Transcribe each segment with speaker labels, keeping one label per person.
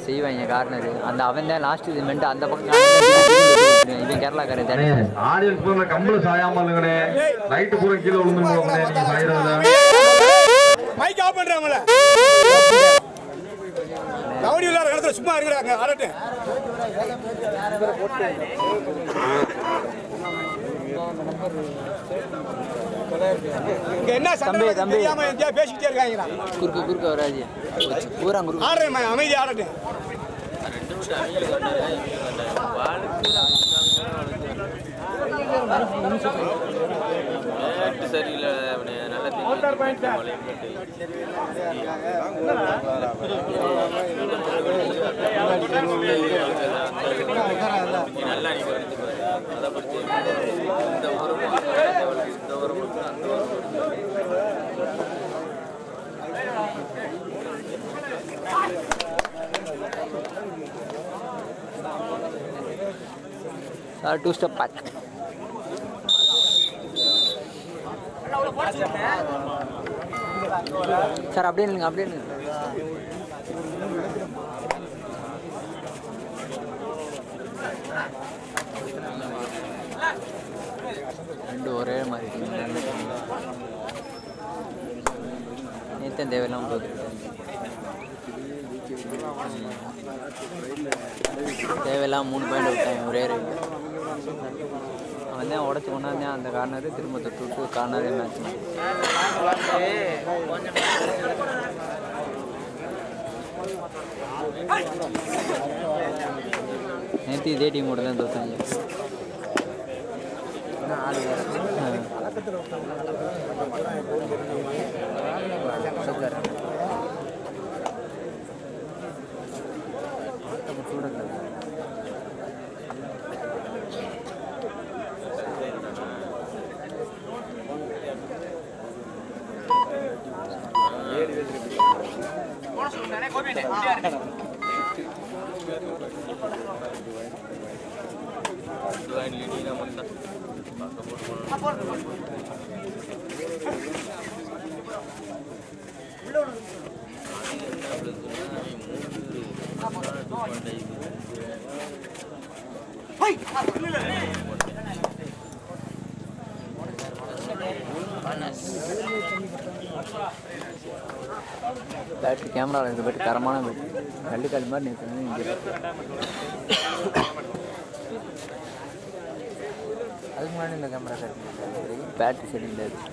Speaker 1: செய்வாங்க கார்னர் அந்த அவன் தான் லாஸ்ட் இது மென்ட்டு அந்த பக்கம் corner இவன் கேரளாக்காரன்
Speaker 2: அண்ணே
Speaker 1: தேடி
Speaker 2: ஆடியன்ஸ் பூரா கம்பள சாயாம இல்லைங்கண்ணே லைட்டு பூரா கீழே விழுந்து போங்கண்ணே நீங்க சாயிறதுல
Speaker 3: மைக் ஆஃப் பண்றாங்களே கபடி விளையாடுற இடத்துல சும்மா இருக்கிறாங்க அரட்டு இங்க என்ன சண்டை
Speaker 1: தம்பி,
Speaker 3: நடக்குதுன்னு
Speaker 1: தம்பி.
Speaker 3: தெரியாம எங்கேயா பேசிக்கிட்டே இருக்காங்க
Speaker 1: குறுக்கு குறுக்க வராது பூரா குறுக்கு
Speaker 3: ஆடுறேன் அமைதி ஆடட்டும்
Speaker 4: சரியில்லை அவனு நல்லா நல்லா நீங்க வந்து பாரு அதை பற்றி இந்த உரமும் இந்த உரமும் அந்த உரமும்
Speaker 1: sir two step back sir அப்படியே நில்லுங்க அப்படியே நில்லுங்க ரெண்டு ஒரே மாதிரி நேற்று தேவையில்லாமல் போகுது தேவையில்லாம மூணு பாயிண்ட் விட்டாங்க ஒரே ரைட் அவன் தான் உடச்சி கொண்டாந்தேன் அந்த கார்னரு திரும்ப தொட்டு விட்டு கார்னரே மேட்ச் நேற்று இதே டீமோட தான் தோத்தாங்க
Speaker 4: நீனா மட்டும் பக்கம் போட்டு போகணும்
Speaker 1: பேட்டரி கேமராவில் இருக்க பேட்டரி தரமான பேட்டரி கல்லுக்காலி மாதிரி நேற்று இங்கே அதுக்கு முன்னாடி இந்த கேமரா பேட்டரி சரியில்லை அது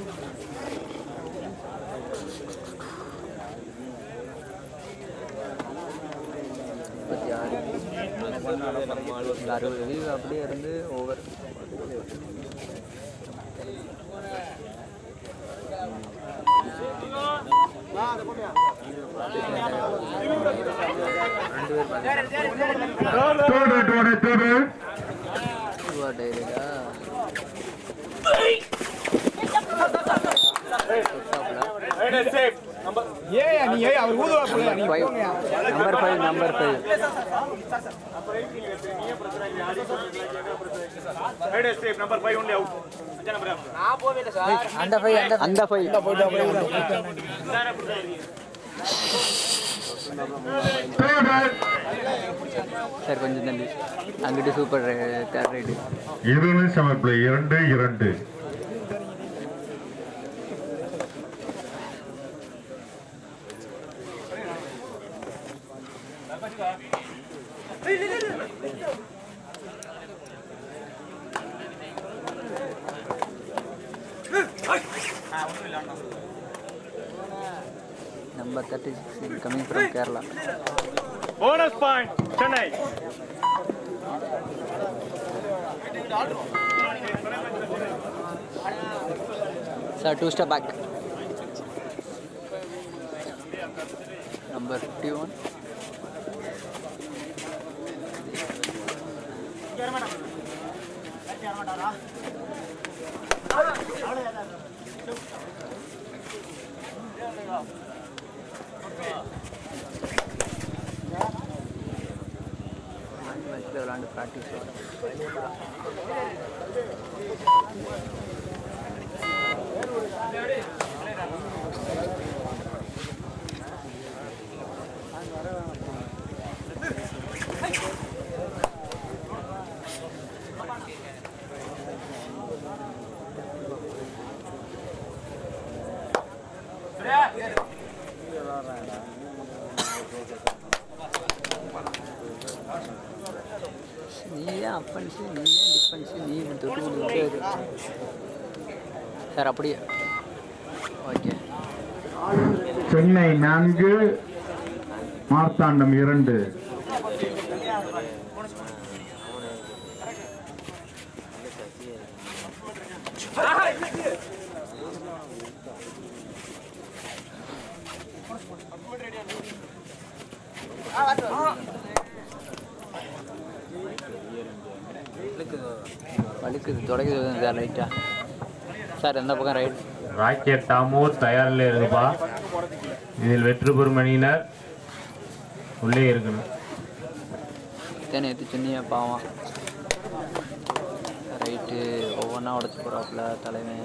Speaker 1: முப்பத்தி ஆறு இந்த அறுபது வியூ அப்படியே இருந்து ஓவர்
Speaker 2: தோடு தோடு தோடு
Speaker 1: டைரா
Speaker 3: ஏன் நீ ஏன் அவர் ஊதுவா போல நீ
Speaker 1: five number five number five அந்த ஃபைவ் அந்த ஃபைவ்
Speaker 2: தோடு
Speaker 1: சார் கொஞ்சம் தள்ளி அங்கிட்டு சூப்பர் தேர்ட் ரைடு
Speaker 2: இரு நிமிஷம் பிள்ளை இரண்டு இரண்டு
Speaker 1: number thirty six coming from Kerala
Speaker 3: bonus point Chennai
Speaker 1: sir two step back number fifty one மேட்ச்சில் விளாண்டு ப்ராக்டிஸ் டிஃபென்ஸு நீ டிஃபென்ஸு நீ தொட்டு கொடுத்து சார் அப்படியே ஓகே
Speaker 2: சென்னை நான்கு மார்த்தாண்டம் இரண்டு
Speaker 1: வழுக்குது தொடக்குது சார் லைட்டாக சார் எந்த பக்கம் ரைட்
Speaker 5: ராக்கெட் தாமூர் தயாரில் இருக்குப்பா இதில் வெற்றி பெறும் அணியினர் உள்ளே இருக்கணும்
Speaker 1: தேனை ஏற்றி சொன்னியே பாவம் ரைட்டு ஒவ்வொன்றா உடச்சி போகிறாப்புல தலைவன்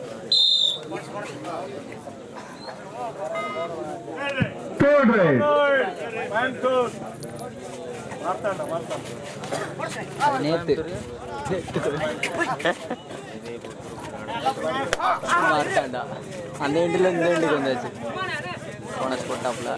Speaker 2: தேர்ட் ரைட்
Speaker 3: Good. மார்த்தாண்டா மார்த்தாண்டா
Speaker 1: அது நேற்று மார்க்காண்டா அந்த எண்டில் இந்த எண்டுக்கு வந்தாச்சு போனஸ் போட்டாப்புல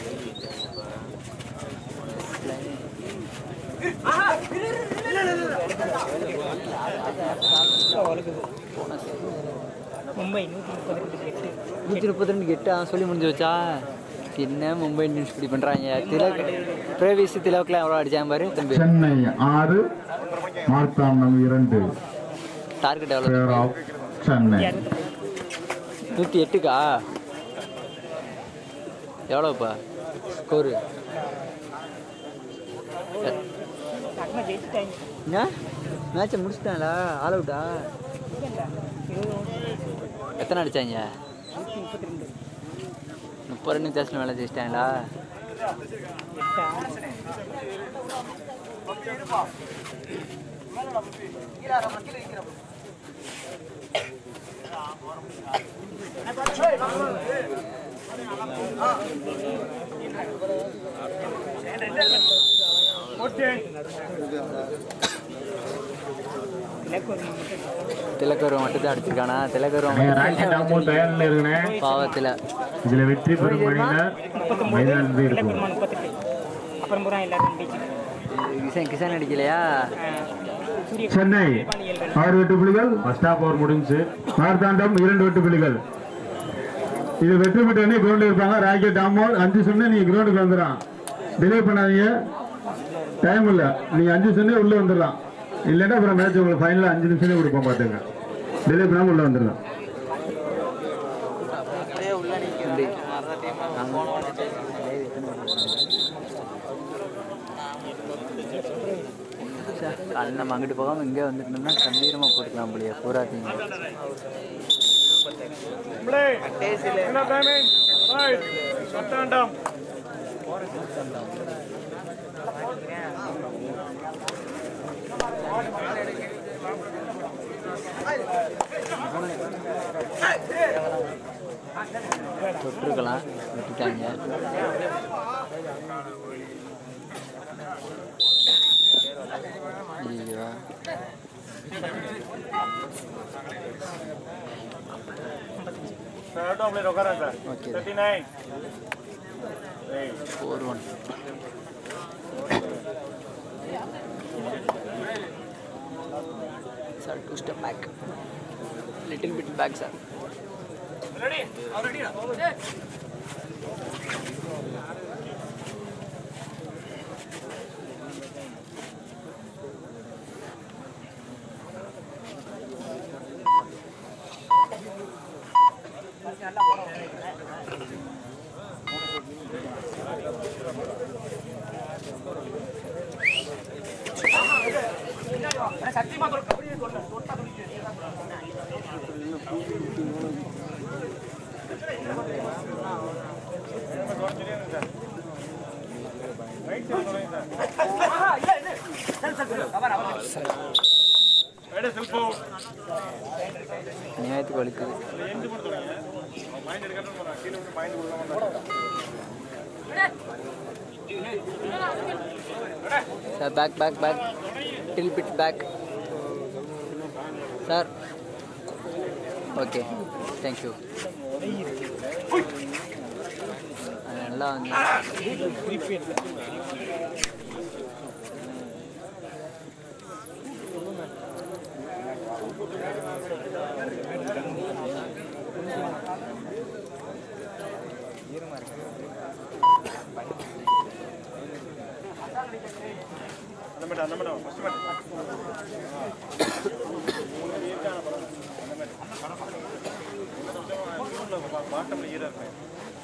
Speaker 1: போனஸ்
Speaker 6: மும்பை நூற்றி முப்பத்தி ரெண்டு எட்டு
Speaker 1: நூற்றி முப்பத்தி ரெண்டு எட்டா சொல்லி முடிஞ்சு வச்சா என்ன மும்பை இந்தியன்ஸ் இப்படி பண்ணுறாங்க திலக் பிரேவிஸ் திலக்லாம் எவ்வளோ அடிச்சாங்க பாரு தம்பி
Speaker 2: சென்னை ஆறு மார்த்தாண்டம் இரண்டு
Speaker 1: டார்கெட் எவ்வளோ
Speaker 2: பேர் ஆஃப் சென்னை
Speaker 1: நூற்றி எட்டுக்கா எவ்வளோப்பா ஸ்கோரு
Speaker 6: டக்குனு ஜெயிச்சிட்டாங்க
Speaker 1: என்ன மேட்சை முடிச்சிட்டாங்களா ஆல் அவுட்டா எத்தனை அடிச்சாங்க
Speaker 6: நூற்றி முப்பத்தி ரெண்டு
Speaker 1: முப்பது ரெண்டு தேசத்தில் மேலே ஜெயிச்சிட்டாங்களா
Speaker 6: எட்டா இலக்கு
Speaker 1: திலக்கரு மட்டும் தான் அடிச்சிருக்கானா திலக்கரு
Speaker 5: ராக்கெட் தாமூர் தயாரில் இருக்கணும்
Speaker 1: பாவத்தில்
Speaker 5: இதில் வெற்றி பெறும் அணியினர் மைதானத்தில் இருக்கும்
Speaker 6: பெருமா முப்பத்தெட்டு அப்புறம் பூரா எல்லாரும் ஜெயிச்சு
Speaker 1: கிஷன் கிஷன் அடிக்கலையா
Speaker 6: சூரிய
Speaker 2: சென்னை ஆறு வெட்டு புள்ளிகள்
Speaker 5: ஃபர்ஸ்ட் ஹாஃப் ஓவர் முடிஞ்சு
Speaker 2: மார்த்தாண்டம் இரண்டு வெட்டு புள்ளிகள் இது வெற்றி பெற்ற அணி கிரவுண்டில் இருப்பாங்க ராக்கெட் டாமோர் அஞ்சு சொன்னா நீங்க கிரவுண்டுக்கு வந்துடலாம் டிலே பண்ணாதீங்க டைம் இல்லை நீங்க அஞ்சு சொன்னே உள்ள வந்துடலாம் இல்லைன்னா அப்புறம் மேட்ச் உங்களுக்கு ஃபைனலாக அஞ்சு நிமிஷமே கொடுப்போம் பார்த்துங்க டிலே பண்ணாமல் உள்ள வந்துடலாம்
Speaker 1: இப்படி காலையில் நம்ம அங்கிட்டு போகாமல் இங்கே வந்துட்டோம்னா கம்பீரமாக போட்டுக்கலாம் போலியா பூராத்தையும்
Speaker 3: Play. என்ன timing? Right. மார்த்தாண்டம்
Speaker 1: தொட்டிருக்கலாம் விட்டுட்டாங்க ஐயோ
Speaker 3: Third off lane உட்காரேன் sir
Speaker 1: Okay.
Speaker 3: Thirty nine
Speaker 1: four one sir two step back little bit back sir
Speaker 3: right செல்ஃபோ
Speaker 1: நியாயத்துக்கு வலிக்குது
Speaker 3: எந்த போட்டு தொடங்க மைண்ட் எடுக்கணும் போறேன் கீழே விட்டு மைண்ட் கொடுக்காம
Speaker 1: sir back back back till bit back sir okay thank you நல்லா வந்து
Speaker 3: அந்த மேடம் அந்த மேடம் ஃபர்ஸ்ட் மேடம் பாட்டம்ல ஈரா இருப்பேன்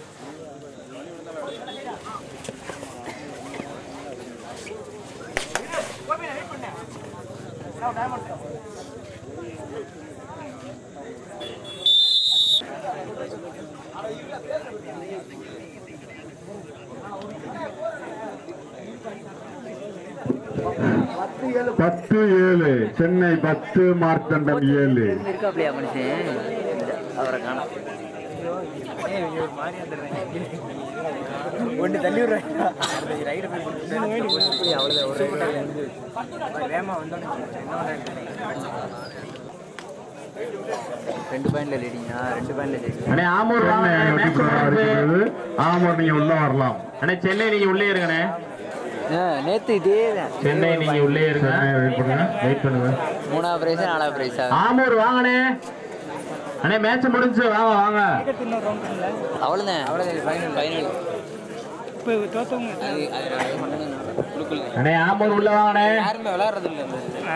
Speaker 2: பத்து ஏழு சென்னை பத்து மார்த்தண்டம் ஏழு
Speaker 1: இருக்காப்லையா மனுஷன் இல்ல, அவரை காணோம்
Speaker 6: ஒன்று தள்ளி விடுறேன்
Speaker 1: அவ்வளோதான் ஒரு
Speaker 6: வேமா வந்தோம்
Speaker 1: ரெண்டு பாயிண்ட்ல லீடிங்கா ரெண்டு பாயிண்ட்ல ஜெயிச்சு
Speaker 5: அண்ணே ஆமூர் வாங்க
Speaker 2: சென்னை வெற்றி
Speaker 5: மேட்ச்
Speaker 2: பெற
Speaker 5: முடிஞ்சு.
Speaker 2: இருக்கிறது ஆமாம் நீங்க உள்ள வரலாம்
Speaker 5: அண்ணே சென்னை நீங்க உள்ளே இருங்கண்ணே
Speaker 1: நேத்து இதே தான்
Speaker 5: சென்னை நீங்க உள்ளே இருங்க
Speaker 2: சென்னை வெயிட் பண்ணுங்க வெயிட் பண்ணுங்க
Speaker 1: மூணாவது பிரைஸ் நாலாவது பிரைஸா
Speaker 5: ஆமூர் வாங்கண்ணே அண்ணே மேட்ச் முடிஞ்சு வாங்க வாங்க
Speaker 6: இன்னொரு ரவுண்ட் இல்லை
Speaker 1: அவ்வளோதான் அவ்வளோதான் ஃபைனல் ஃபைனல்
Speaker 6: இப்போ தோத்தவங்க
Speaker 1: அது அது மட்டும் குழுக்குள்ள
Speaker 5: அண்ணே ஆமூர் உள்ள வாங்கண்ணே
Speaker 1: யாருமே விளையாடுறது இல்லை
Speaker 6: ஆ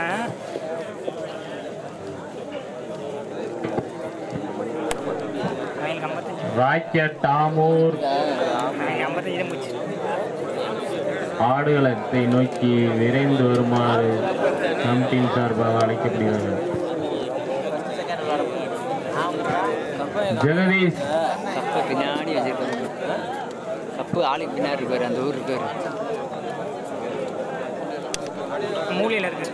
Speaker 6: எனக்கு ஐம்பத்தஞ்சு
Speaker 5: ராக்கெட் ஆமூர்
Speaker 6: எனக்கு ஐம்பத்தஞ்சு தான் போச்சு
Speaker 5: ஆடுகளத்தை நோக்கி விரைந்து வருமாறு கமிட்டியின் சார்பாக அழைக்கப்படுகிறது ஜெகதீஷ்
Speaker 1: கப்பை பின்னாடி வச்சிருக்காரு கப்பு ஆளுக்கு பின்னாடி இருப்பாரு அந்த ஊர் இருப்பாரு
Speaker 6: மூலையில் இருக்கு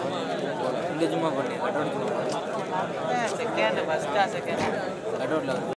Speaker 1: இங்கே சும்மா பண்ணி கடவுள் செகண்ட் ஃபஸ்ட்டா செகண்ட் கடவுளில்